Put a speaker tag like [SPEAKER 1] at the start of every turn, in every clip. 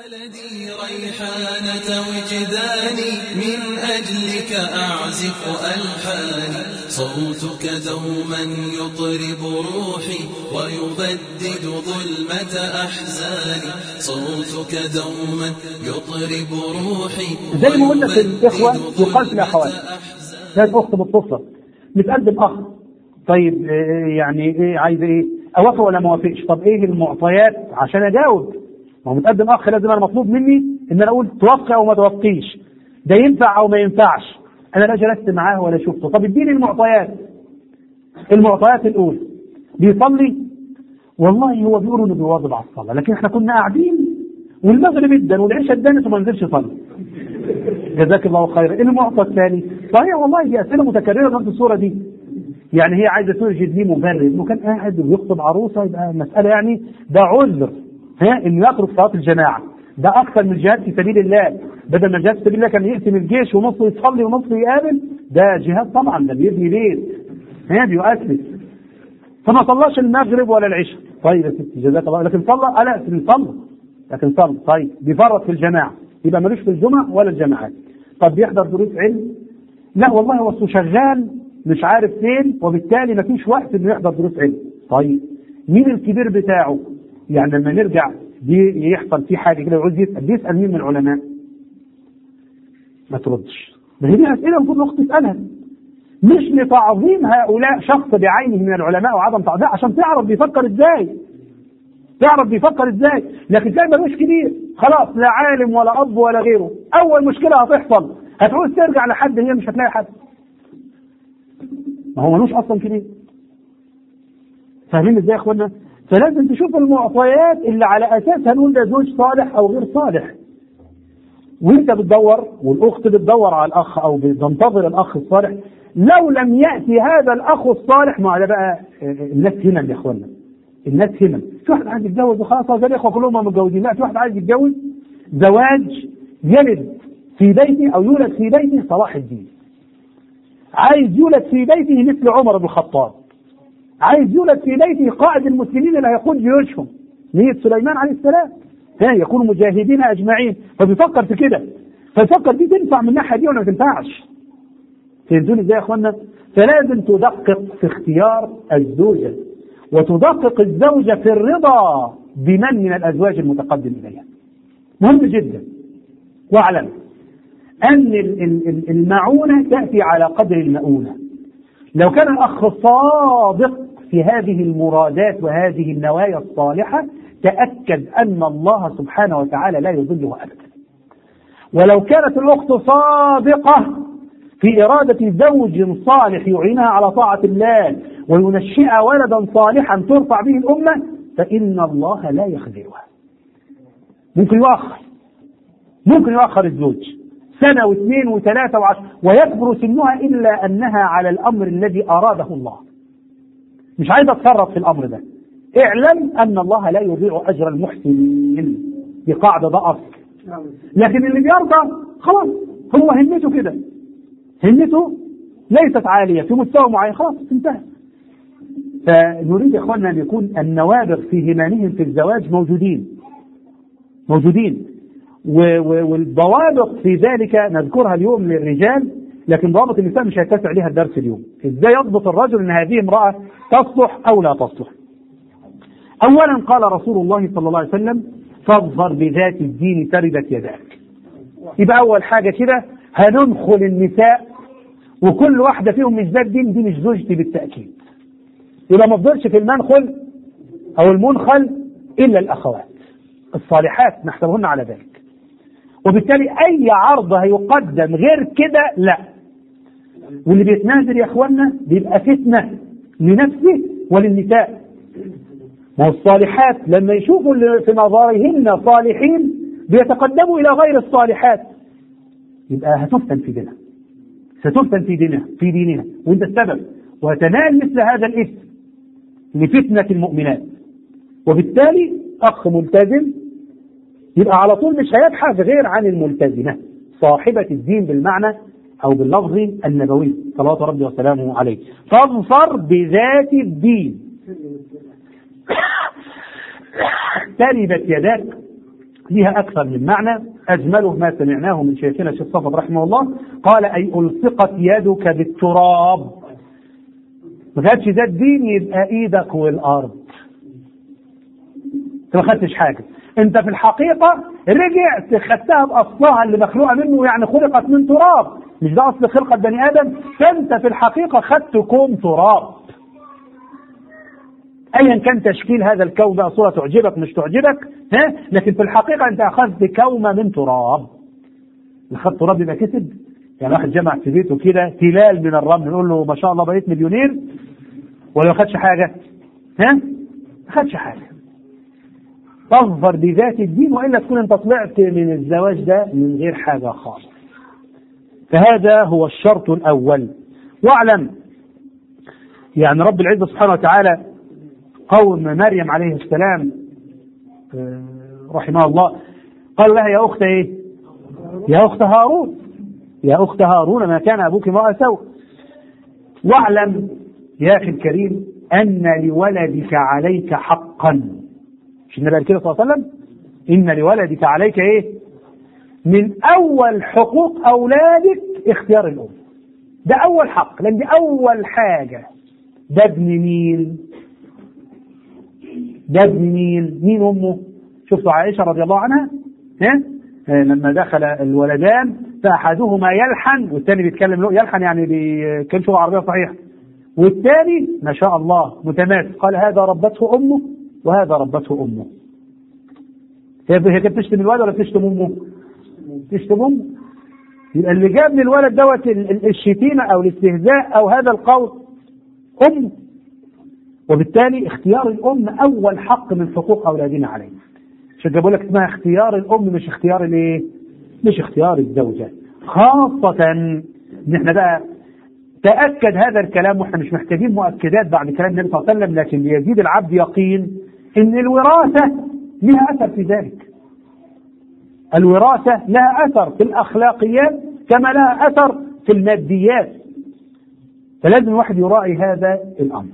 [SPEAKER 1] بلدي ريحانة وجداني من أجلك أعزف ألحاني صوتك دوما يطرب روحي ويبدد ظلمة أحزاني صوتك دوما يطرب روحي
[SPEAKER 2] زي ما قلنا في الإخوة يقال في الأخوات كانت أخت متصلة متقدم أخ طيب آه، يعني إيه عايز إيه أوافق ولا ما أوافقش طب إيه المعطيات عشان أجاوب ما هو متقدم أخ لازم أنا مطلوب مني إن أنا أقول توافقي أو ما توافقيش ده ينفع أو ما ينفعش أنا لا جلست معاه ولا شفته طب اديني المعطيات المعطيات الأولى بيصلي والله هو بيقول انه بيواظب على الصلاه لكن احنا كنا قاعدين والمغرب ادن والعشاء ادنت وما نزلش يصلي جزاك الله خيرا ايه المعطى الثاني صحيح والله دي اسئله متكرره نفس الصوره دي يعني هي عايزه توجد لي مبرر انه كان قاعد ويخطب عروسه يبقى المساله يعني ده عذر ها انه يترك صلاه الجماعه ده اكثر من الجهاد في سبيل الله بدل ما الجهاد في سبيل الله كان يقسم الجيش ونصه يصلي ونصه يقابل ده جهاد طبعا ده بيبني بيت ها بيؤسس فما صلاش المغرب ولا العشاء طيب يا ستي جزاك الله لكن صلى آه لا صلى لكن صلى طيب بيفرط في الجماعه يبقى ملوش في الجمعه ولا الجماعات طب بيحضر دروس علم لا والله هو أصله شغال مش عارف فين وبالتالي ما فيش وقت انه يحضر دروس علم طيب مين الكبير بتاعه يعني لما نرجع دي يحصل فيه حاجه كده يعوز يسال بيسال مين من العلماء ما تردش ما هي دي اسئله المفروض الاخت تسالها مش لتعظيم هؤلاء شخص بعينه من العلماء وعدم تعظيم عشان تعرف بيفكر ازاي تعرف بيفكر ازاي لكن كان ملوش كبير خلاص لا عالم ولا اب ولا غيره اول مشكله هتحصل هتعوز ترجع لحد هي مش هتلاقي حد ما هو ملوش اصلا كبير فاهمين ازاي يا اخوانا فلازم تشوف المعطيات اللي على اساسها نقول ده زوج صالح او غير صالح وانت بتدور والاخت بتدور على الاخ او بتنتظر الاخ الصالح لو لم ياتي هذا الاخ الصالح ما ده بقى الناس هنا يا اخوانا الناس هنا في واحد عايز يتجوز وخلاص زي الاخوه كلهم متجوزين لا في واحد عايز يتجوز زواج يلد في بيته او يولد في بيته صلاح الدين عايز يولد في بيته مثل عمر بن الخطاب عايز يولد في بيته قائد المسلمين اللي هيقود جيوشهم نية سليمان عليه السلام ها يكونوا مجاهدين اجمعين فبيفكر في كده فيفكر دي تنفع من الناحيه دي ولا ما تنفعش فهمتوني ازاي يا اخوانا فلازم تدقق في اختيار الزوجه وتدقق الزوجه في الرضا بمن من الازواج المتقدم اليها مهم جدا واعلم ان المعونه تاتي على قدر المؤونه لو كان الاخ صادق في هذه المرادات وهذه النوايا الصالحه تاكد ان الله سبحانه وتعالى لا يضله ابدا ولو كانت الاخت صادقه في إرادة زوج صالح يعينها على طاعة الله وينشئ ولدا صالحا ترفع به الأمة فإن الله لا يخذلها ممكن يؤخر ممكن يؤخر الزوج سنة واثنين وثلاثة وعشر ويكبر سنها إلا أنها على الأمر الذي أراده الله مش عايز أتصرف في الأمر ده اعلم أن الله لا يضيع أجر المحسنين دي قاعدة ده أصل لكن اللي بيرضى خلاص هو همته كده همته ليست عالية في مستوى معين خلاص انتهى فنريد يا اخواننا ان يكون النوابغ في همانهم في الزواج موجودين موجودين والضوابط في ذلك نذكرها اليوم للرجال لكن ضوابط النساء مش هيتسع لها الدرس اليوم ازاي يضبط الرجل ان هذه امرأة تصلح او لا تصلح اولا قال رسول الله صلى الله عليه وسلم فاظفر بذات الدين تربت يداك يبقى اول حاجة كده هندخل النساء وكل واحدة فيهم مش ذات دين دي مش زوجتي بالتأكيد يبقى ما تفضلش في المنخل أو المنخل إلا الأخوات الصالحات نحسبهن على ذلك وبالتالي أي عرض هيقدم غير كده لا واللي بيتنازل يا إخوانا بيبقى فتنة لنفسه وللنساء ما هو الصالحات لما يشوفوا اللي في نظرهن صالحين بيتقدموا إلى غير الصالحات يبقى هتفتن في دينها ستفتن في دينها في دينها وانت السبب وتنال مثل هذا الاثم لفتنة المؤمنات وبالتالي اخ ملتزم يبقى على طول مش هيبحث غير عن الملتزمة صاحبة الدين بالمعنى او باللفظ النبوي صلوات ربي وسلامه عليه فاظفر بذات الدين تربت يداك لها أكثر من معنى أجمله ما سمعناه من شيخنا الشيخ صفد رحمه الله قال أي ألصقت يدك بالتراب ما كانتش ده الدين يبقى إيدك والأرض أنت ما خدتش حاجة أنت في الحقيقة رجعت خدتها بأصلها اللي مخلوقة منه يعني خلقت من تراب مش ده أصل خلقة بني آدم فأنت في الحقيقة خدت كوم تراب ايا كان تشكيل هذا الكون بقى صوره تعجبك مش تعجبك ها لكن في الحقيقه انت اخذت كومه من تراب اخذت تراب يبقى كسب يعني واحد جمع في بيته كده تلال من الرمل نقول له ما شاء الله بقيت مليونير ولا ما خدش حاجه ها ما خدش حاجه تظفر بذات الدين والا تكون انت طلعت من الزواج ده من غير حاجه خالص فهذا هو الشرط الاول واعلم يعني رب العزه سبحانه وتعالى قوم مريم عليه السلام رحمه الله قال لها يا أخت إيه يا أخت هارون يا أخت هارون ما كان أبوك امرأ سوء واعلم يا أخي الكريم أن لولدك عليك حقا مش النبي كده صلى الله عليه وسلم إن لولدك عليك إيه من أول حقوق أولادك اختيار الأم ده أول حق لأن دي أول حاجة ده ابن مين ده ابن مين؟ مين امه؟ شفتوا عائشه رضي الله عنها؟ ها؟ لما دخل الولدان فاحدهما يلحن والثاني بيتكلم له يلحن يعني بيتكلم لغه عربيه صحيحه والثاني ما شاء الله متماسك قال هذا ربته امه وهذا ربته امه هي هي كانت تشتم الولد ولا بتشتم امه؟ تشتم امه يبقى اللي جاب للولد دوت الشتيمه او الاستهزاء او هذا القول امه وبالتالي اختيار الام اول حق من حقوق اولادنا علينا عشان بقول لك اسمها اختيار الام مش اختيار الايه مش اختيار الزوجه خاصه ان احنا بقى تاكد هذا الكلام واحنا مش محتاجين مؤكدات بعد كلام النبي صلى الله عليه وسلم لكن ليزيد العبد يقين ان الوراثه لها اثر في ذلك الوراثه لها اثر في الاخلاقيات كما لها اثر في الماديات فلازم الواحد يراعي هذا الامر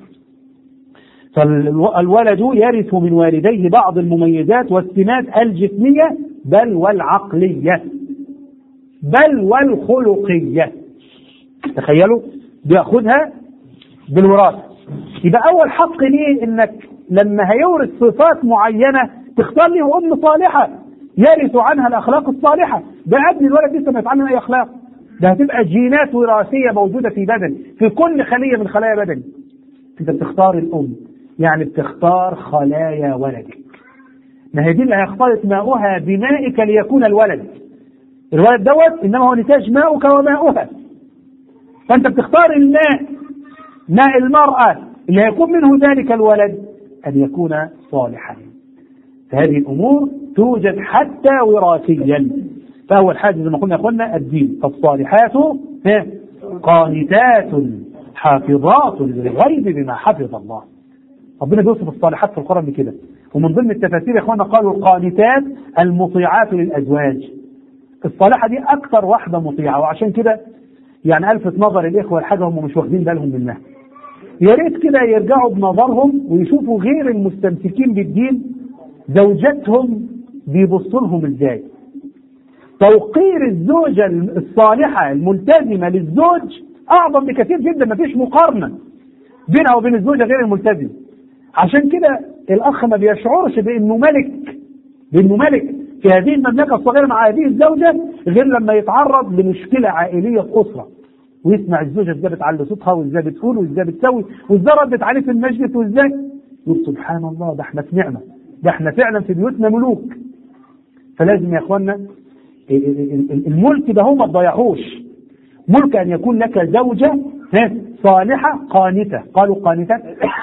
[SPEAKER 2] فالولد يرث من والديه بعض المميزات والسمات الجسمية بل والعقلية بل والخلقية تخيلوا بياخدها بالوراثة يبقى أول حق ليه إنك لما هيورث صفات معينة تختار له أم صالحة يرث عنها الأخلاق الصالحة ده قبل الولد لسه ما يتعلم أي أخلاق ده هتبقى جينات وراثية موجودة في بدن في كل خلية من خلايا بدن أنت بتختار الأم يعني بتختار خلايا ولدك ما هي دي اللي هيختلط ماؤها بمائك ليكون الولد الولد دوت انما هو نتاج ماؤك وماؤها فانت بتختار الماء ماء المرأة اللي هيكون منه ذلك الولد ان يكون صالحا فهذه الامور توجد حتى وراثيا فاول حاجه زي ما قلنا يا اخوانا الدين فالصالحات قانتات حافظات للغيب بما حفظ الله ربنا بيوصف الصالحات في القرآن بكده ومن ضمن التفاسير يا اخوانا قالوا القانتات المطيعات للازواج الصالحه دي اكثر واحده مطيعه وعشان كده يعني الفت نظر الاخوه الحاجه هم مش واخدين بالهم منها يا ريت كده يرجعوا بنظرهم ويشوفوا غير المستمسكين بالدين زوجاتهم بيبصوا لهم ازاي توقير الزوجة الصالحة الملتزمة للزوج أعظم بكثير جدا مفيش مقارنة بينها وبين الزوجة غير الملتزمة عشان كده الأخ ما بيشعرش بأنه ملك بأنه ملك في هذه المملكة الصغيرة مع هذه الزوجة غير لما يتعرض لمشكلة عائلية في أسرة ويسمع الزوجة ازاي بتعلي صوتها وازاي بتقول وازاي بتسوي وازاي ردت عليه في المجلس وازاي يقول سبحان الله ده احنا في نعمة ده احنا فعلا في بيوتنا ملوك فلازم يا اخوانا الملك ده هو ما تضيعوش ملك ان يكون لك زوجة صالحة قانتة قالوا قانتة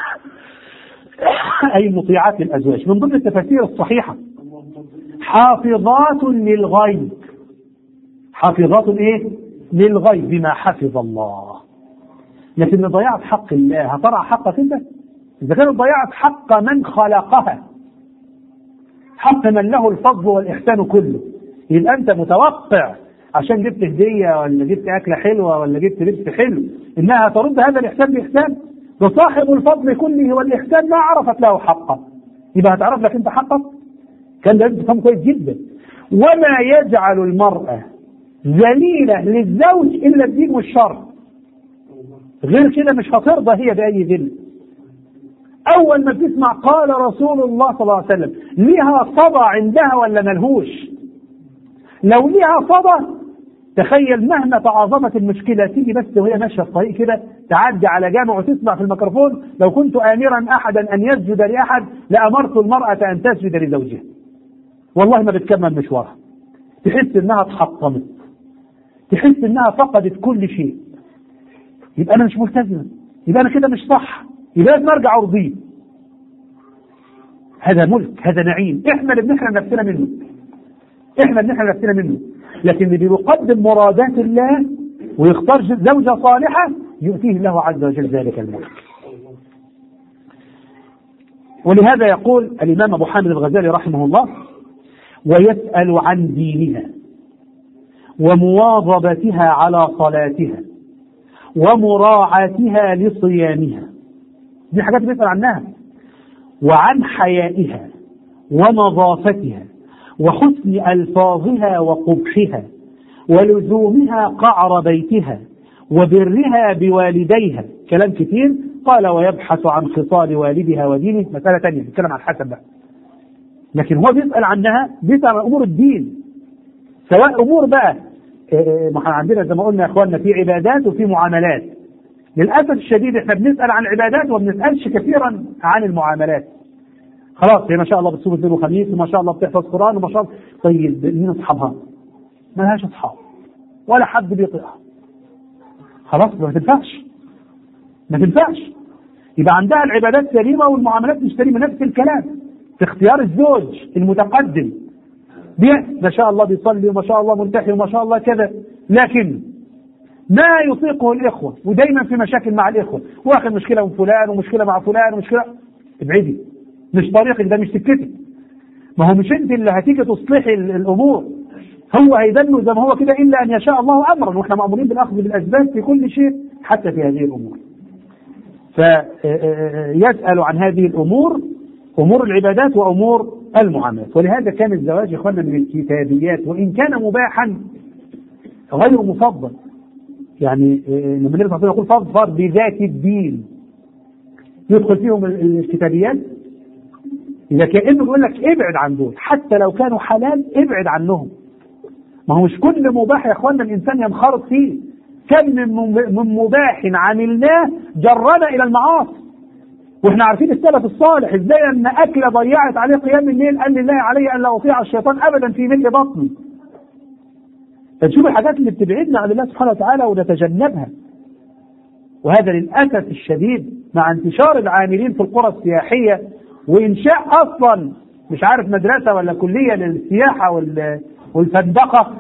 [SPEAKER 2] أي مطيعات الأزواج من ضمن التفاسير الصحيحة حافظات للغيب حافظات ايه للغيب بما حفظ الله لكن ضيعت حق الله هترعى حقك انت اذا كانت ضيعت حق من خلقها حق من له الفضل والاحسان كله يبقى انت متوقع عشان جبت هديه ولا جبت اكله حلوه ولا جبت لبس حلو انها ترد هذا الاحسان باحسان وصاحب الفضل كله والاحسان ما عرفت له حقه يبقى هتعرف لك انت حقك كان ده تفهمه كويس جدا وما يجعل المرأة ذليلة للزوج إلا الدين والشرع غير كده مش هترضى هي بأي ذل أول ما بتسمع قال رسول الله صلى الله عليه وسلم ليها صدى عندها ولا ملهوش لو ليها صدى تخيل مهما تعاظمت المشكلة تيجي بس وهي ماشية في طريق كده تعدي على جامع وتسمع في الميكروفون لو كنت آمرا أحدا أن يسجد لأحد لأمرت المرأة أن تسجد لزوجها والله ما بتكمل مشوارها تحس إنها اتحطمت تحس إنها فقدت كل شيء يبقى أنا مش ملتزمة يبقى أنا كده مش صح يبقى لازم أرجع أرضيه هذا ملك هذا نعيم احنا اللي بنحرم نفسنا منه احنا اللي بنحرم نفسنا منه لكن اللي بيقدم مرادات الله ويختار زوجة صالحة يؤتيه الله عز وجل ذلك الملك ولهذا يقول الإمام أبو حامد الغزالي رحمه الله ويسأل عن دينها ومواظبتها على صلاتها ومراعاتها لصيامها دي حاجات بيسأل عنها وعن حيائها ونظافتها وحسن ألفاظها وقبحها ولزومها قعر بيتها وبرها بوالديها كلام كتير قال ويبحث عن خصال والدها ودينه مسألة ثانية بيتكلم عن حسن بقى لكن هو بيسأل عنها بيسأل عن أمور الدين سواء أمور بقى ما احنا عندنا زي ما قلنا يا اخواننا في عبادات وفي معاملات للاسف الشديد احنا بنسال عن عبادات وما بنسالش كثيرا عن المعاملات خلاص هي ما شاء الله بتصوم اثنين وخميس وما شاء الله بتحفظ قران وما شاء الله طيب مين اصحابها؟ ما لهاش اصحاب ولا حد بيطيعها خلاص ما تنفعش ما تنفعش يبقى عندها العبادات سليمه والمعاملات مش سليمه نفس الكلام في اختيار الزوج المتقدم ما شاء الله بيصلي وما شاء الله منتحي وما شاء الله كذا لكن ما يطيقه الاخوه ودايما في مشاكل مع الاخوه واخد مشكله من فلان ومشكله مع فلان ومشكله ابعدي مش طريقك ده مش سكتك ما هو مش انت اللي هتيجي تصلحي الامور هو هيدله زي ما هو كده الا ان يشاء الله امرا واحنا مامورين بالاخذ بالاسباب في كل شيء حتى في هذه الامور. فيسال عن هذه الامور امور العبادات وامور المعاملات ولهذا كان الزواج يا اخوانا من الكتابيات وان كان مباحا غير مفضل يعني لما النبي صلى الله عليه وسلم يقول فاظفر بذات الدين يدخل فيهم الكتابيات اذا كانه بيقول لك ابعد عن دول حتى لو كانوا حلال ابعد عنهم ما هو مش كل مباح يا اخوانا الانسان ينخرط فيه كم من مباح عملناه جرنا الى المعاصي واحنا عارفين السلف الصالح ازاي ان اكله ضيعت عليه قيام الليل قال لله علي ان لا اطيع الشيطان ابدا في ملء بطني فنشوف الحاجات اللي بتبعدنا عن الله سبحانه وتعالى ونتجنبها وهذا للاسف الشديد مع انتشار العاملين في القرى السياحيه وانشاء اصلا مش عارف مدرسه ولا كليه للسياحه والفندقه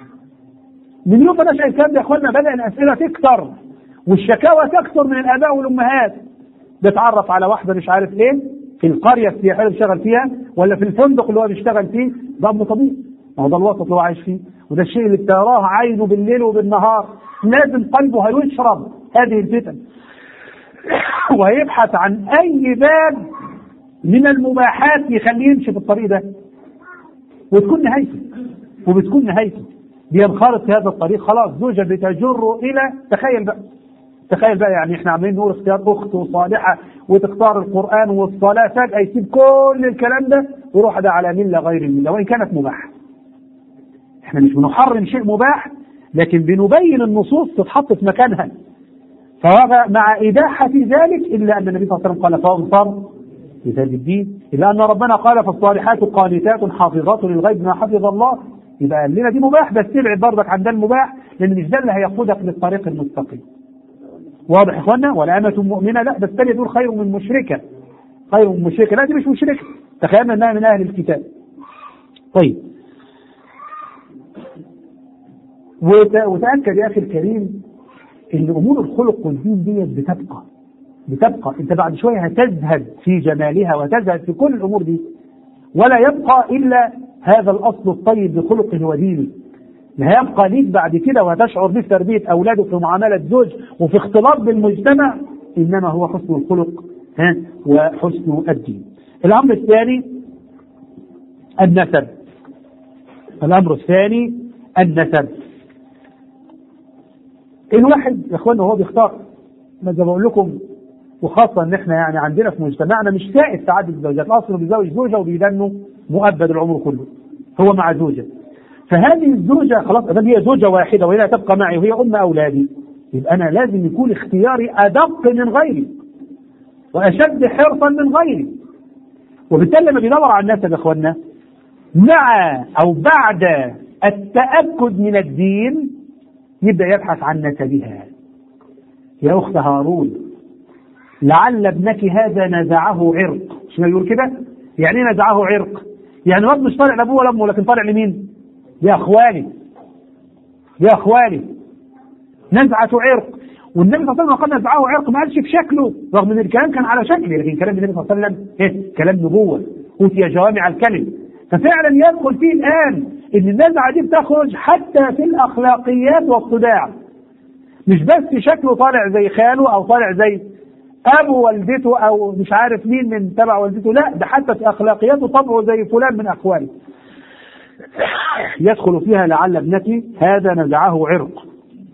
[SPEAKER 2] من يوم ما نشأ الكلام ده يا اخوانا بدا الاسئله تكثر والشكاوى تكثر من الاباء والامهات بيتعرف على واحده مش عارف ايه في القريه السياحيه اللي بيشتغل فيها ولا في الفندق اللي هو بيشتغل فيه ده امر طبيعي ما هو ده الوسط اللي هو عايش فيه وده الشيء اللي بتراه عينه بالليل وبالنهار لازم قلبه هيشرب هذه الفتن وهيبحث عن اي باب من المباحات يخليه يمشي في الطريق ده وتكون نهايته وبتكون نهايته بينخرط في هذا الطريق خلاص زوجة بتجره إلى تخيل بقى تخيل بقى يعني احنا عاملين نقول اختيار أخت وصالحة وتختار القرآن والصلاة فجأة يسيب كل الكلام ده ويروح ده على ملة غير الملة وإن كانت مباحة احنا مش بنحرم شيء مباح لكن بنبين النصوص تتحط في مكانها فهذا مع إباحة ذلك إلا أن النبي صلى الله عليه وسلم قال فانصر بذات الدين إلا أن ربنا قال فالصالحات قانتات حافظات للغيب ما حفظ الله يبقى قال لنا دي مباح بس تبعد برضك عن ده المباح لأن مش ده اللي هيقودك للطريق المستقيم واضح يا اخوانا ولا أمة مؤمنة لا بس تاني دول خير من مشركة خير من مشركة لا دي مش مشركة تخيلنا انها من اهل الكتاب طيب وتأكد يا اخي الكريم ان امور الخلق والدين ديت بتبقى بتبقى انت بعد شويه هتزهد في جمالها وتزهد في كل الامور دي ولا يبقى الا هذا الاصل الطيب بخلقه ودينه لا هيبقى ليك بعد كده وهتشعر به في تربيه اولادك في معامله زوج وفي اختلاط بالمجتمع انما هو حسن الخلق ها وحسن الدين. الامر الثاني النسب الأمر الثاني النسب الواحد يا اخوانا وهو بيختار ما زي ما بقول لكم وخاصة ان احنا يعني عندنا في مجتمعنا مش سائد تعدد الزوجات اصلا بيزوج زوجة وبيدنه مؤبد العمر كله هو مع زوجة فهذه الزوجة خلاص ادام هي زوجة واحدة وهي لا تبقى معي وهي ام اولادي يبقى انا لازم يكون اختياري ادق من غيري واشد حرصا من غيري وبالتالي لما بيدور على النسب يا اخوانا مع او بعد التاكد من الدين يبدا يبحث عن نسبها يا اخت هارون لعل ابنك هذا نزعه عرق مش يقول كده يعني ايه نزعه عرق يعني الواد مش طالع لابوه ولا امه لكن طالع لمين يا اخواني يا اخواني نزعة عرق والنبي صلى الله عليه وسلم قال نزعه عرق ما قالش بشكله رغم ان الكلام كان على شكله لكن كلام النبي صلى الله عليه وسلم ايه كلام نبوه اوتي جوامع الكلم ففعلا يدخل فيه الان ان النزعه دي بتخرج حتى في الاخلاقيات والصداع مش بس شكله طالع زي خاله او طالع زي ابو والدته او مش عارف مين من تبع والدته لا ده حتى في اخلاقياته طبعه زي فلان من اخوانه يدخل فيها لعل ابنتي هذا نزعه عرق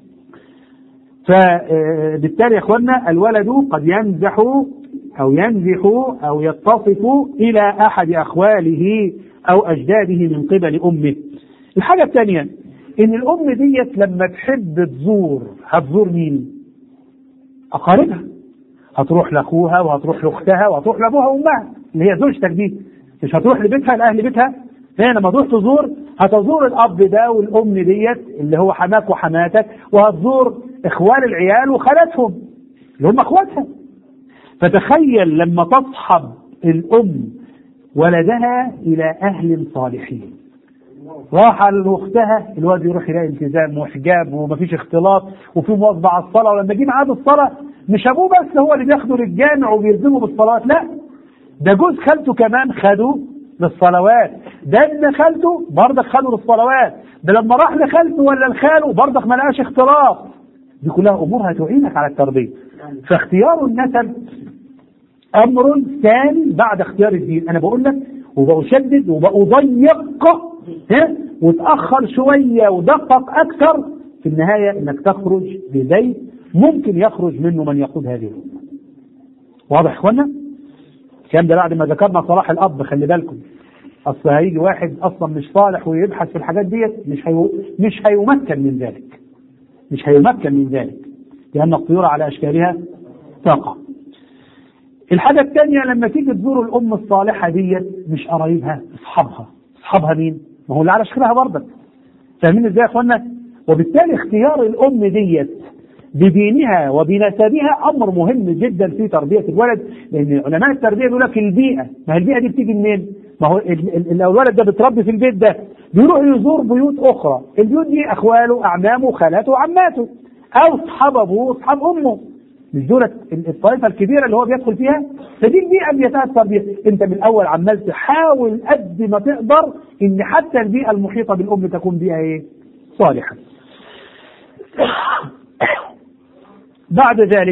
[SPEAKER 2] فبالتالي يا اخوانا الولد قد ينزح او ينزح او يتصف الى احد اخواله او اجداده من قبل امه الحاجه الثانيه ان الام ديت لما تحب تزور هتزور مين اقاربها هتروح لاخوها وهتروح لاختها وهتروح لابوها وامها اللي هي زوجتك دي مش هتروح لبيتها لاهل بيتها هي لما تروح تزور هتزور الاب ده والام ديت اللي هو حماك وحماتك وهتزور اخوان العيال وخالاتهم اللي هم اخواتها فتخيل لما تصحب الام ولدها الى اهل صالحين راح لاختها الواد يروح يلاقي التزام وحجاب ومفيش اختلاط وفي مواظبه على الصلاه ولما يجي ميعاد الصلاه مش ابوه بس هو اللي بياخده للجامع وبيلزمه بالصلاه لا ده جوز خالته كمان خده للصلوات ده ابن خالته برضك خده للصلوات ده لما راح لخالته ولا لخاله برضك ما لقاش اختلاط دي كلها امور هتعينك على التربيه فاختيار النسب امر ثاني بعد اختيار الدين انا بقول لك وبشدد وبضيق ها وتاخر شويه ودقق اكثر في النهايه انك تخرج ببيت ممكن يخرج منه من يقود هذه الامه واضح يا اخوانا الكلام ده بعد ما ذكرنا صلاح الاب خلي بالكم اصل هيجي واحد اصلا مش صالح ويبحث في الحاجات ديت مش هي... مش هيمكن من ذلك مش هيمكن من ذلك لان الطيور على اشكالها تقع الحاجة الثانية لما تيجي تزور الأم الصالحة ديت مش قرايبها أصحابها أصحابها مين؟ ما هو اللي على شكلها برضك فاهمين ازاي يا اخوانا؟ وبالتالي اختيار الأم ديت بدينها وبنسبها أمر مهم جدا في تربية الولد لأن علماء التربية بيقول لك البيئة ما هي البيئة دي بتيجي منين؟ ما هو ال- ال- الولد ده بيتربي في البيت ده بيروح يزور بيوت أخرى البيوت دي أخواله أعمامه خالاته وعماته أو أصحاب أبوه أصحاب أمه مش دولت الطائفه الكبيره اللي هو بيدخل فيها فدي البيئه اللي يتاثر بيها انت من الاول عمال تحاول قد ما تقدر ان حتى البيئه المحيطه بالام تكون بيئه ايه؟ صالحه. بعد ذلك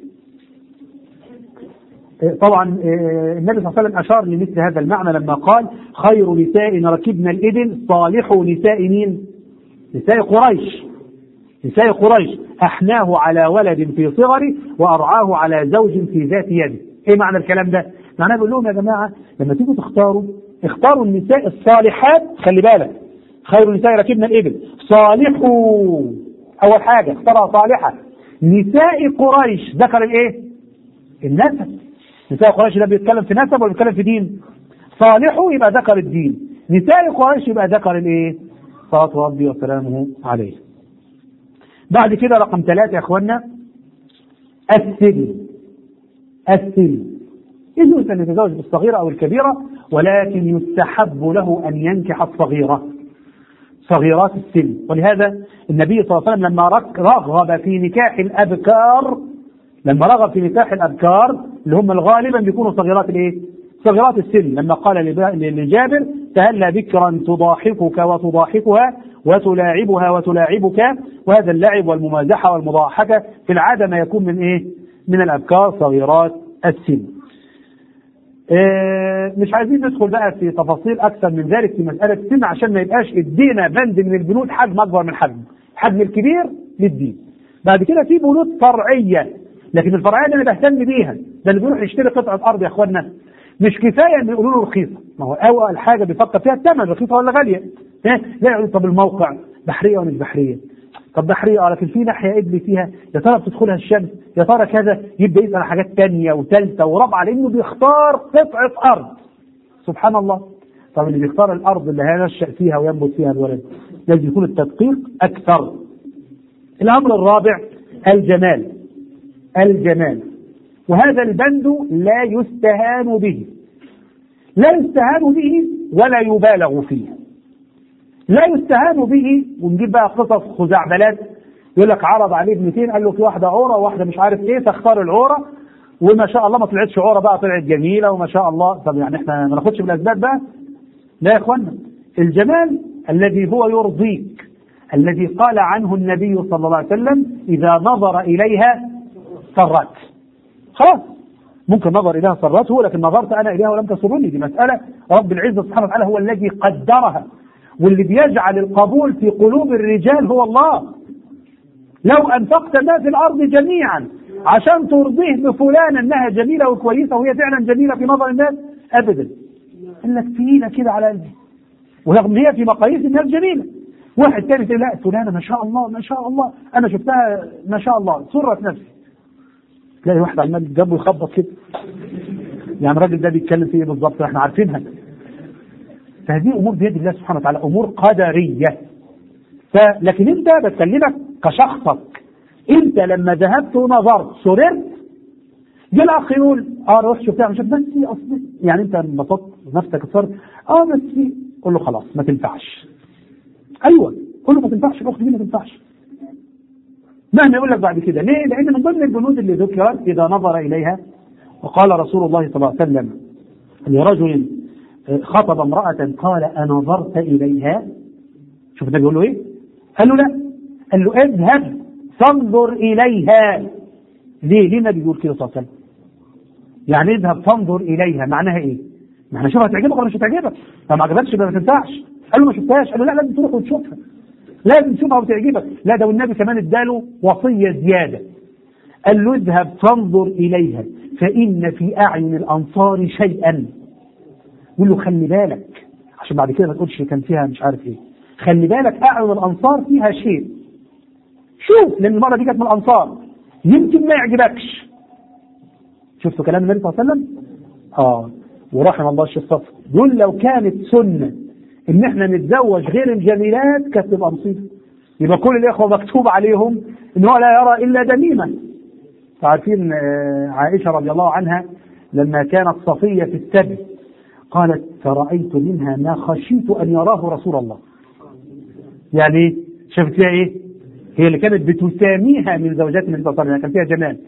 [SPEAKER 2] طبعا النبي صلى الله عليه وسلم اشار لمثل هذا المعنى لما قال خير نساء ركبنا الابل صالح نساء مين؟ نساء قريش نساء قريش أحناه على ولد في صغره وأرعاه على زوج في ذات يده إيه معنى الكلام ده معناه بيقول لهم يا جماعة لما تيجوا تختاروا اختاروا النساء الصالحات خلي بالك خير النساء ركبنا الإبل صالحوا أول حاجة اختارها صالحة نساء قريش ذكر الإيه النسب نساء قريش ده بيتكلم في نسب ولا بيتكلم في دين صالحوا يبقى ذكر الدين نساء قريش يبقى ذكر الإيه صلاة ربي وسلامه عليه بعد كده رقم ثلاثة يا اخوانا السن السن يجوز ان يتزوج بالصغيرة او الكبيرة ولكن يستحب له ان ينكح الصغيرة صغيرات السن ولهذا النبي صلى الله عليه وسلم لما رغب في نكاح الابكار لما رغب في نكاح الابكار اللي هم غالبا بيكونوا صغيرات الايه؟ صغيرات السن لما قال لجابر تهلا بكرا تضاحكك وتضاحكها وتلاعبها وتلاعبك وهذا اللعب والممازحة والمضاحكة في العادة ما يكون من إيه؟ من الأبكار صغيرات السن. آه، مش عايزين ندخل بقى في تفاصيل اكثر من ذلك في مساله السن عشان ما يبقاش ادينا بند من البنود حجم اكبر من حجم الحجم الكبير للدين بعد كده في بنود فرعيه لكن الفرعيه دي انا بهتم بيها ده اللي بيروح يشتري قطعه ارض يا اخوانا مش كفايه ان يقولوا له رخيصه ما هو اول حاجه بيفكر فيها الثمن رخيصه ولا غاليه ها لا يقول طب الموقع بحريه ولا مش بحريه طب بحريه اه لكن في ناحيه قبلي فيها يا ترى بتدخلها الشمس يا ترى كذا يبدا يسال حاجات ثانيه وثالثه ورابعه لانه بيختار قطعه ارض سبحان الله طب اللي بيختار الارض اللي هينشا فيها وينبت فيها الولد لازم يكون التدقيق اكثر الامر الرابع الجمال الجمال وهذا البند لا يستهان به لا يستهان به ولا يبالغ فيه لا يستهان به ونجيب بقى قصص خزعبلات يقول لك عرض عليه ابنتين قال له في واحده عوره وواحده مش عارف ايه تختار العوره وما شاء الله ما طلعتش عوره بقى طلعت جميله وما شاء الله طب يعني احنا ما ناخدش بالاسباب بقى لا يا اخوانا الجمال الذي هو يرضيك الذي قال عنه النبي صلى الله عليه وسلم اذا نظر اليها سرت خلاص ممكن نظر اليها سرته لكن نظرت انا اليها ولم تسرني دي مساله رب العزه سبحانه وتعالى هو الذي قدرها واللي بيجعل القبول في قلوب الرجال هو الله لو انفقت ما في الارض جميعا عشان ترضيه بفلان انها جميله وكويسه وهي فعلا جميله في نظر الناس ابدا قال لك تقيله كده على قلبي ورغم هي في مقاييس الناس جميله واحد تاني يقول لا فلانه ما شاء الله ما شاء الله انا شفتها ما شاء الله سرت نفسي تلاقي واحد عمال جنبه يخبط كده يعني الراجل ده بيتكلم في ايه بالظبط احنا عارفينها فهذه امور بيد الله سبحانه وتعالى امور قدريه فلكن انت بتكلمك كشخصك انت لما ذهبت ونظرت سررت جه الاخ يقول اه روح شفتها مش بس في اصل يعني انت انبسطت نفسك صرت اه بس في قول له خلاص ما تنفعش ايوه قول له ما تنفعش الاخت دي ما تنفعش مهما يقول لك بعد كده ليه؟ لان من ضمن البنود اللي ذكرت اذا نظر اليها وقال رسول الله صلى الله عليه وسلم لرجل خطب امرأة قال أنظرت إليها شوف النبي بيقول له إيه؟ قال له لا قال له اذهب فانظر إليها ليه؟ ليه النبي بيقول كده صلى الله عليه وسلم؟ يعني اذهب فانظر إليها معناها إيه؟ ما احنا شوفها تعجبك ولا مش هتعجبك؟ فما عجبكش يبقى ما تنفعش قال له ما شفتهاش قال له لا لازم تروح وتشوفها لازم تشوفها وتعجبك لا ده والنبي كمان اداله وصية زيادة قال له اذهب فانظر إليها فإن في أعين الأنصار شيئا يقول له خلي بالك عشان بعد كده ما تقولش كان فيها مش عارف ايه خلي بالك اعين الانصار فيها شيء شوف لان المره دي كانت من الانصار يمكن ما يعجبكش شفتوا كلام النبي صلى الله عليه وسلم؟ اه ورحم الله الشيخ صفر يقول لو كانت سنه ان احنا نتزوج غير الجميلات كانت تبقى مصيبه يبقى كل الاخوه مكتوب عليهم ان هو لا يرى الا دميما عارفين عائشه رضي الله عنها لما كانت صفيه في السبي قالت فرأيت منها ما خشيت أن يراه رسول الله يعني شفت فيها إيه هي اللي كانت بتساميها من زوجات النبي صلى الله عليه وسلم كان فيها جمال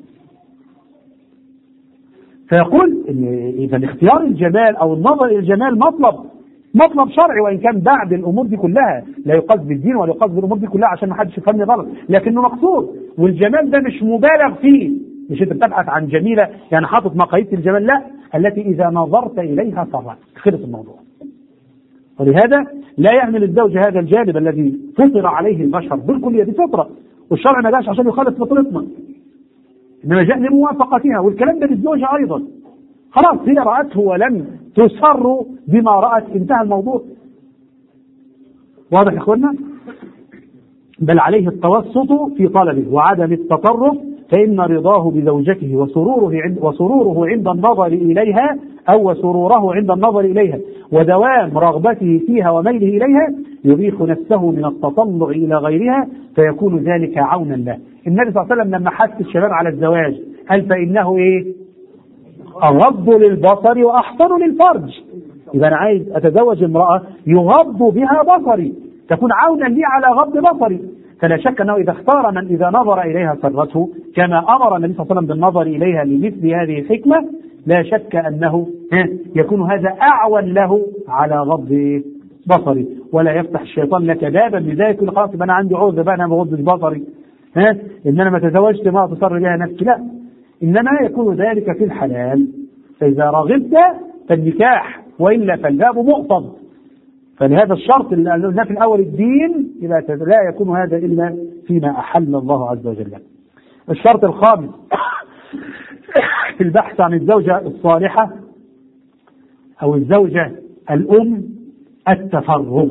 [SPEAKER 2] فيقول إن إذا اختيار الجمال أو النظر إلى الجمال مطلب مطلب شرعي وإن كان بعد الأمور دي كلها لا يقصد بالدين ولا يقصد بالأمور دي كلها عشان ما حدش يفهمني غلط لكنه مقصود والجمال ده مش مبالغ فيه مش انت بتبحث عن جميله يعني حاطط مقاييس الجمال لا التي اذا نظرت اليها سرت خلص الموضوع ولهذا لا يهمل الزوج هذا الجانب الذي فطر عليه البشر بالكليه دي فطره والشرع ما جاش عشان يخالف فطرتنا انما جاء لموافقتها والكلام ده للزوجه ايضا خلاص هي راته ولم تسر بما رات انتهى الموضوع واضح يا اخوانا بل عليه التوسط في طلبه وعدم التطرف فإن رضاه بزوجته وسروره عند وسروره عند النظر إليها أو سروره عند النظر إليها ودوام رغبته فيها وميله إليها يبيح نفسه من التطلع إلى غيرها فيكون ذلك عونا له. النبي صلى الله عليه وسلم لما حث الشباب على الزواج قال فإنه إيه؟ أغض للبصر وأحسن للفرج. إذا أنا عايز أتزوج امرأة يغض بها بصري تكون عونا لي على غض بصري فلا شك انه اذا اختار من اذا نظر اليها سرته كما امر النبي صلى الله عليه وسلم بالنظر اليها لمثل هذه الحكمه لا شك انه يكون هذا اعون له على غض بصري ولا يفتح الشيطان لك بابا لذلك يقول خلاص يبقى انا عندي عذر بقى انا بغض بصري ها ان انا ما تزوجت ما تصر بها نفسي لا انما يكون ذلك في الحلال فاذا رغبت النكاح وإلا فالباب مؤطد فلهذا الشرط اللي قلنا في الأول الدين يبقى لا يكون هذا إلا فيما أحل الله عز وجل الشرط الخامس في البحث عن الزوجة الصالحة أو الزوجة الأم التفرغ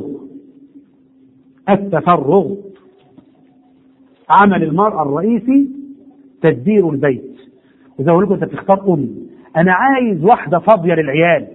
[SPEAKER 2] التفرغ عمل المرأة الرئيسي تدبير البيت وزي ما لكم انت بتختار ام انا عايز واحده فاضيه للعيال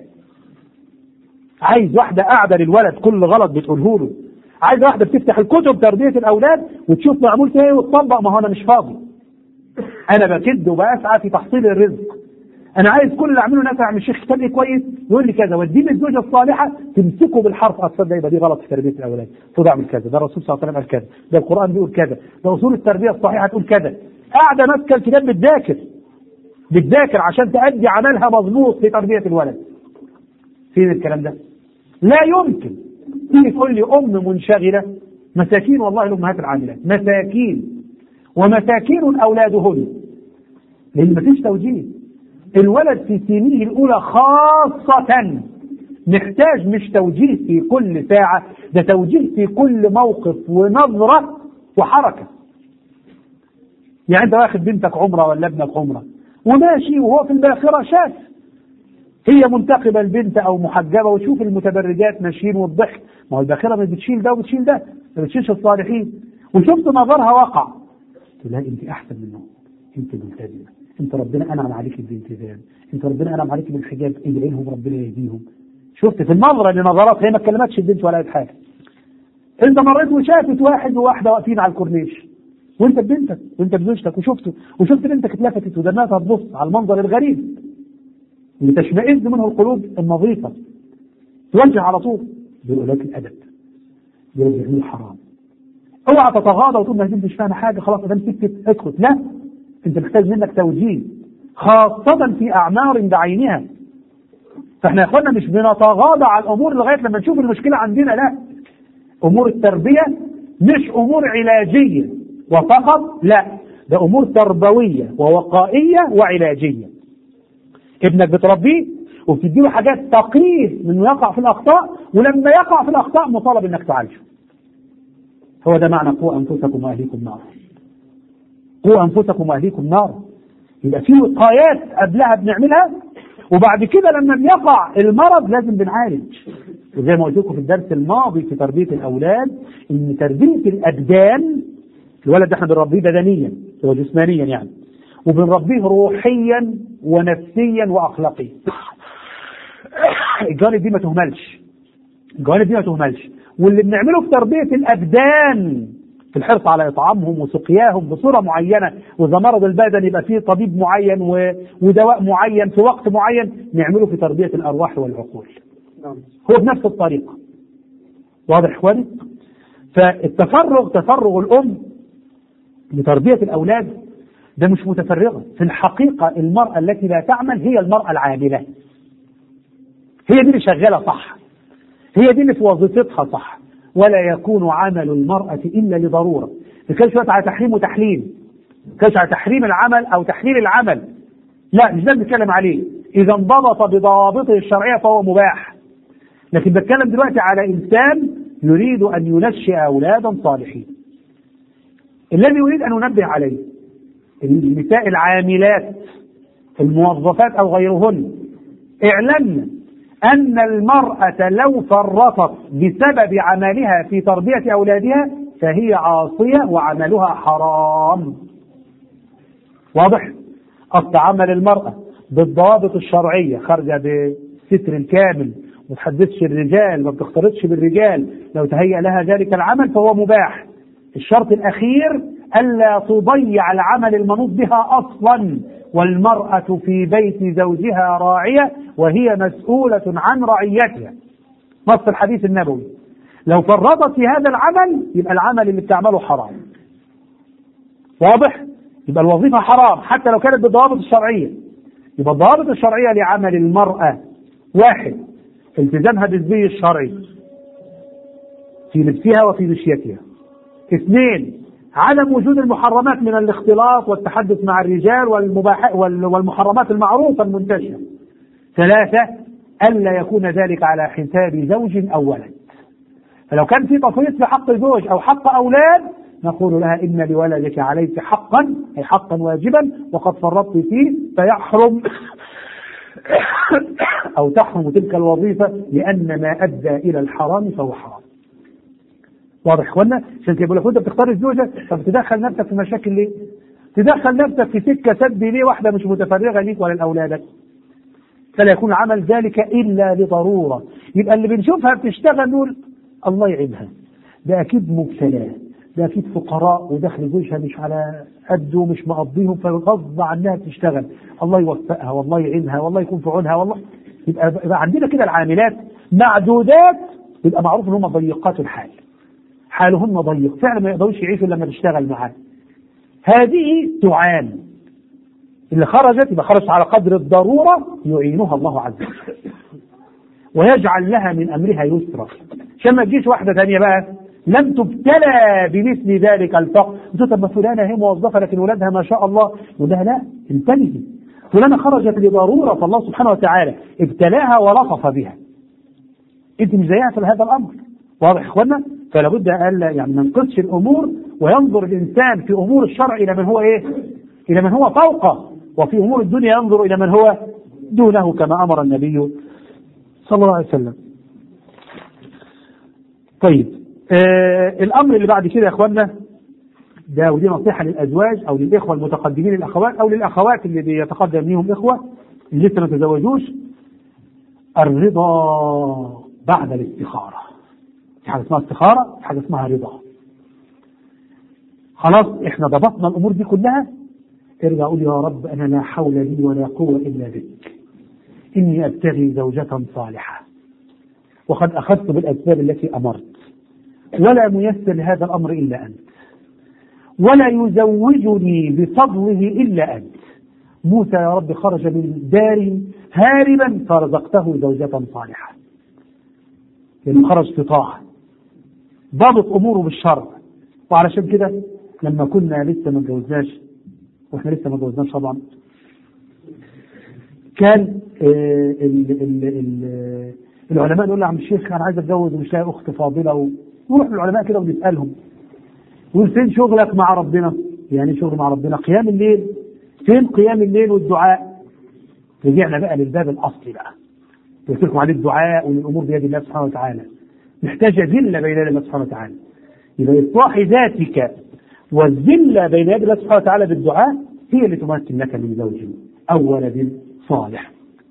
[SPEAKER 2] عايز واحده قاعده للولد كل غلط بتقوله له عايز واحده بتفتح الكتب تربيه الاولاد وتشوف معمول فيها ايه وتطبق ما هو انا مش فاضي انا بكد وبسعى في تحصيل الرزق انا عايز كل اللي اعمله نافع من الشيخ كتاب ايه كويس يقول لي كذا واديني الزوجه الصالحه تمسكه بالحرف اصل ده يبقى دي غلط في تربيه الاولاد المفروض اعمل كذا ده الرسول صلى الله عليه وسلم قال كذا ده القران بيقول كذا ده اصول التربيه الصحيحه تقول كذا قاعده ماسكه الكتاب بتذاكر بتذاكر عشان تأدي عملها مظبوط في تربيه الولد فين الكلام ده؟ لا يمكن تيجي تقول لي ام منشغله مساكين والله الامهات العاملات مساكين ومساكين اولادهن لان مفيش توجيه الولد في سنيه الأولى خاصة محتاج مش توجيه في كل ساعة ده توجيه في كل موقف ونظرة وحركة يعني أنت واخد بنتك عمرة ولا ابنك عمرة وماشي وهو في الباخرة شاف هي منتقبة البنت أو محجبة وتشوف المتبرجات ماشيين والضحك ما هو الباخرة ما بتشيل ده وبتشيل ده ما بتشيلش الصالحين وشفت نظرها وقع تقول لها أنت أحسن منهم أنت ملتزمة انت ربنا انعم عليك بالالتزام انت ربنا انعم عليك بالحجاب ادعي لهم ربنا يهديهم شفت في النظره لنظرات هي ما اتكلمتش البنت ولا قالت حاجه انت مريت وشافت واحد وواحده واقفين على الكورنيش وانت ببنتك وانت بزوجتك وشفته وشفت بنتك اتلفتت ودمعتها تبص على المنظر الغريب اللي تشمئز منه القلوب النظيفه توجه على طول بيقول لك الادب بيقول لك الحرام اوعى تتغاضى وتقول ما مش فاهمه حاجه خلاص ادام سكت اسكت لا انت محتاج منك توجيه خاصة في أعمار بعينها فاحنا يا اخوانا مش بنتغاضى على الأمور لغاية لما نشوف المشكلة عندنا لا أمور التربية مش أمور علاجية وفقط لا ده أمور تربوية ووقائية وعلاجية ابنك بتربيه وبتديله حاجات تقيه انه يقع في الأخطاء ولما يقع في الأخطاء مطالب انك تعالجه هو ده معنى قوا أنفسكم وأهليكم نارا قوا انفسكم واهليكم نارا يبقى في وقايات قبلها بنعملها وبعد كده لما بيقع المرض لازم بنعالج وزي ما قلت لكم في الدرس الماضي في تربيه الاولاد ان تربيه الابدان الولد ده احنا بنربيه بدنيا هو جسمانيا يعني وبنربيه روحيا ونفسيا واخلاقيا الجوانب دي ما تهملش الجوانب دي ما تهملش واللي بنعمله في تربيه الابدان في الحرص على اطعامهم وسقياهم بصوره معينه واذا مرض البدن يبقى فيه طبيب معين و... ودواء معين في وقت معين نعمله في تربيه الارواح والعقول. هو بنفس الطريقه. واضح اخواني؟ فالتفرغ تفرغ الام لتربيه الاولاد ده مش متفرغه، في الحقيقه المراه التي لا تعمل هي المراه العامله. هي دي اللي شغاله صح. هي دي اللي في وظيفتها صح. ولا يكون عمل المرأة إلا لضرورة ما كانش على تحريم وتحليل ما كانش على تحريم العمل أو تحليل العمل لا مش ده بنتكلم عليه إذا انضبط بضوابطه الشرعية فهو مباح لكن بتكلم دلوقتي على إنسان يريد أن ينشئ أولادا صالحين الذي أريد أن أنبه عليه النساء العاملات الموظفات أو غيرهن اعلمن أن المرأة لو فرطت بسبب عملها في تربية أولادها فهي عاصية وعملها حرام واضح؟ أصل عمل المرأة بالضوابط الشرعية خارجة بستر كامل ما تحدثش الرجال ما بتختلطش بالرجال لو تهيأ لها ذلك العمل فهو مباح الشرط الأخير ألا تضيع العمل المنوط بها أصلا والمرأة في بيت زوجها راعية وهي مسؤولة عن رعيتها نص الحديث النبوي لو فرطت في هذا العمل يبقى العمل اللي بتعمله حرام واضح يبقى الوظيفة حرام حتى لو كانت بالضوابط الشرعية يبقى الضوابط الشرعية لعمل المرأة واحد التزامها بالزي الشرعي في لبسها وفي مشيتها اثنين عدم وجود المحرمات من الاختلاط والتحدث مع الرجال والمباح والمحرمات المعروفة المنتشرة ثلاثة ألا يكون ذلك على حساب زوج أو ولد فلو كان في تفريط في حق زوج أو حق أولاد نقول لها إن لولدك عليك حقا أي حقا واجبا وقد فرطت فيه فيحرم أو تحرم تلك الوظيفة لأن ما أدى إلى الحرام فهو حرام واضح اخوانا عشان كده بقول لك وانت بتختار الزوجه طب تدخل نفسك في مشاكل ليه؟ تدخل نفسك في سكه سد ليه واحده مش متفرغه ليك ولا لاولادك؟ فلا يكون عمل ذلك الا لضروره يبقى اللي بنشوفها بتشتغل نقول الله يعينها ده اكيد مبتلاه ده اكيد فقراء ودخل جيشها مش على قده ومش مقضيهم فغصب عنها بتشتغل الله يوفقها والله يعينها والله يكون في عونها والله يبقى, يبقى عندنا كده العاملات معدودات يبقى معروف ان هم ضيقات الحال حالهن ضيق فعلا ما يقدروش يعيشوا لما تشتغل معاه هذه تعان اللي خرجت يبقى خرجت على قدر الضرورة يعينها الله عز وجل ويجعل لها من أمرها يسرا عشان ما تجيش واحدة ثانية بقى لم تبتلى بمثل ذلك الفقر قلت طب ما فلانة هي موظفة لكن ولادها ما شاء الله يقول لها لا انتبهي فلانة خرجت لضرورة فالله سبحانه وتعالى ابتلاها ولطف بها انت مش زيها في هذا الامر واضح يا اخوانا فلا بد الا يعني ما ننقصش الامور وينظر الانسان في امور الشرع الى من هو ايه؟ الى من هو فوقه وفي امور الدنيا ينظر الى من هو دونه كما امر النبي صلى الله عليه وسلم. طيب آه الامر اللي بعد كده يا اخوانا ده ودي نصيحه للازواج او للاخوه المتقدمين الاخوات او للاخوات اللي بيتقدم ليهم اخوه اللي لسه ما تزوجوش الرضا بعد الاستخاره. في حاجه اسمها استخاره في حاجه اسمها رضا خلاص احنا ضبطنا الامور دي كلها ارجع قول يا رب انا لا حول لي ولا قوه الا بك اني ابتغي زوجة صالحة وقد اخذت بالاسباب التي امرت ولا ميسر لهذا الامر الا انت ولا يزوجني بفضله الا انت موسى يا رب خرج من دار هاربا فرزقته زوجة صالحة لأنه خرج في طاعة ضابط أموره بالشرع وعلشان كده لما كنا لسه ما اتجوزناش واحنا لسه ما اتجوزناش طبعا كان آه ال ال ال العلماء يقول له عم الشيخ انا عايز اتجوز ومش لاقي اخت فاضله ونروح للعلماء كده ونسالهم يقول فين شغلك مع ربنا؟ يعني شغل مع ربنا قيام الليل فين قيام الليل والدعاء؟ رجعنا بقى للباب الاصلي بقى قلت لكم عليه الدعاء وان الامور بيد الله سبحانه وتعالى محتاجه ذله بين يدي الله سبحانه وتعالى يبقى اصلاح ذاتك والذله بين يدي الله سبحانه وتعالى بالدعاء هي اللي تمكن لك من زوج او ولد صالح.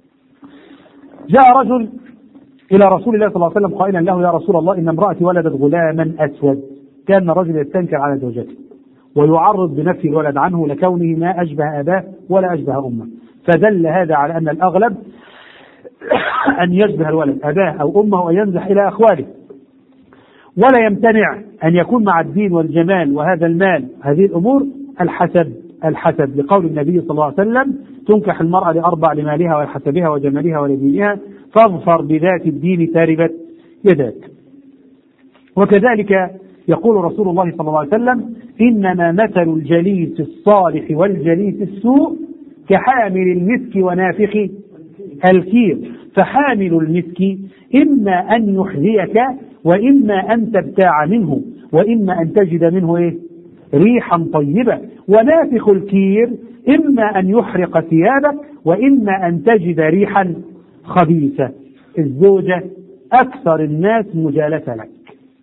[SPEAKER 2] جاء رجل الى رسول الله صلى الله عليه وسلم قائلا له يا رسول الله ان امراتي ولدت غلاما اسود كان الرجل يستنكر على زوجته ويعرض بنفسه الولد عنه لكونه ما اشبه اباه ولا اشبه امه فدل هذا على ان الاغلب أن يشبه الولد أباه أو أمه وأن ينزح إلى أخواله ولا يمتنع أن يكون مع الدين والجمال وهذا المال هذه الأمور الحسب الحسب لقول النبي صلى الله عليه وسلم تنكح المرأة لأربع لمالها ولحسبها وجمالها ولدينها فاظفر بذات الدين تاربت يداك وكذلك يقول رسول الله صلى الله عليه وسلم إنما مثل الجليس الصالح والجليس السوء كحامل المسك ونافخ الكير فحامل المسك إما أن يحذيك وإما أن تبتاع منه وإما أن تجد منه إيه؟ ريحا طيبة ونافخ الكير إما أن يحرق ثيابك وإما أن تجد ريحا خبيثة الزوجة أكثر الناس مجالسة لك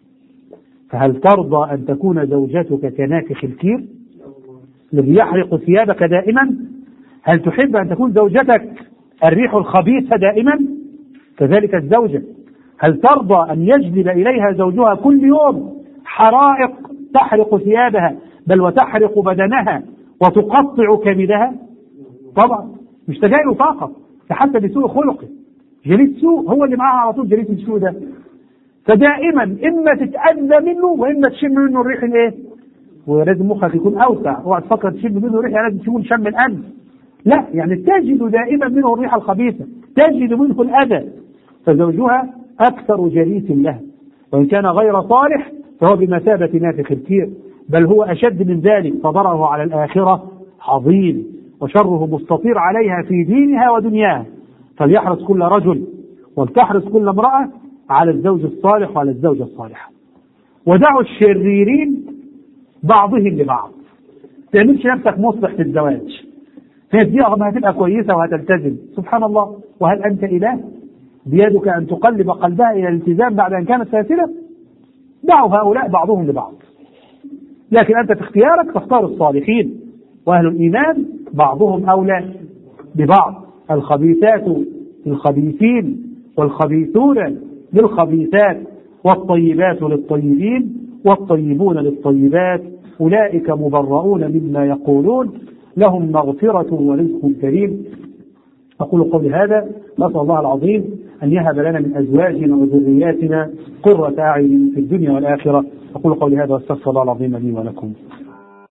[SPEAKER 2] فهل ترضى أن تكون زوجتك كنافخ الكير الذي يحرق ثيابك دائما هل تحب أن تكون زوجتك الريح الخبيثة دائما كذلك الزوجة هل ترضى أن يجلب إليها زوجها كل يوم حرائق تحرق ثيابها بل وتحرق بدنها وتقطع كبدها طبعا مش تجاهل فقط حتى بسوء خلقه جليس سوء هو اللي معاها على طول جليس السوء ده فدائما اما تتاذى منه واما تشم منه الريح الايه؟ ولازم مخك يكون اوسع اوعى تفكر تشم منه ريح لازم تشم شم الانف لا يعني تجد دائما منه الريح الخبيثه تجد منه الاذى فزوجها اكثر جليس لها وان كان غير صالح فهو بمثابه نافخ الكير بل هو اشد من ذلك فضرره على الاخره عظيم وشره مستطير عليها في دينها ودنياها فليحرص كل رجل ولتحرص كل امرأة على الزوج الصالح وعلى الزوجة الصالحة ودعوا الشريرين بعضهم لبعض تعملش نفسك مصلح في الزواج هي دي ما هتبقى كويسة وهتلتزم سبحان الله وهل أنت إله بيدك أن تقلب قلبها إلى الالتزام بعد أن كانت فاسدة دعوا هؤلاء بعضهم لبعض لكن أنت في اختيارك تختار الصالحين وأهل الإيمان بعضهم أولى ببعض الخبيثات للخبيثين والخبيثون للخبيثات والطيبات للطيبين والطيبون للطيبات أولئك مبرؤون مما يقولون لهم مغفرة ورزق كريم أقول قولي هذا نسأل الله العظيم أن يهب لنا من أزواجنا وذرياتنا قرة أعين في الدنيا والآخرة أقول قولي هذا واستغفر الله العظيم لي ولكم